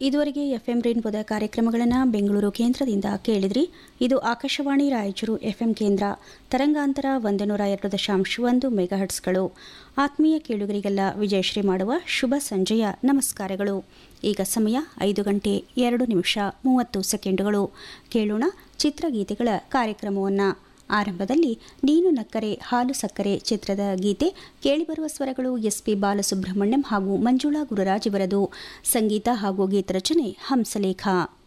ಇದುವರೆಗೆ ಎಫ್ಎಂ ರೇನ್ಬೋದ ಕಾರ್ಯಕ್ರಮಗಳನ್ನು ಬೆಂಗಳೂರು ಕೇಂದ್ರದಿಂದ ಕೇಳಿದ್ರಿ ಇದು ಆಕಾಶವಾಣಿ ರಾಯಚೂರು ಎಫ್ಎಂ ಕೇಂದ್ರ ತರಂಗಾಂತರ ಒಂದು ನೂರ ಎರಡು ದಶಾಂಶ ಒಂದು ಮೆಗಾಹರ್ಟ್ಸ್ಗಳು ಆತ್ಮೀಯ ಕೇಳುಗರಿಗೆಲ್ಲ ವಿಜಯಶ್ರೀ ಮಾಡುವ ಶುಭ ಸಂಜೆಯ ನಮಸ್ಕಾರಗಳು ಈಗ ಸಮಯ ಐದು ಗಂಟೆ ಎರಡು ನಿಮಿಷ ಮೂವತ್ತು ಸೆಕೆಂಡುಗಳು ಕೇಳೋಣ ಚಿತ್ರಗೀತೆಗಳ ಕಾರ್ಯಕ್ರಮವನ್ನು ಆರಂಭದಲ್ಲಿ ನೀನು ನಕ್ಕರೆ ಹಾಲು ಸಕ್ಕರೆ ಚಿತ್ರದ ಗೀತೆ ಕೇಳಿಬರುವ ಸ್ವರಗಳು ಎಸ್ಪಿ ಬಾಲಸುಬ್ರಹ್ಮಣ್ಯಂ ಹಾಗೂ ಮಂಜುಳಾ ಗುರುರಾಜ್ ಇವರದು ಸಂಗೀತ ಹಾಗೂ ಗೀತರಚನೆ ಹಂಸಲೇಖ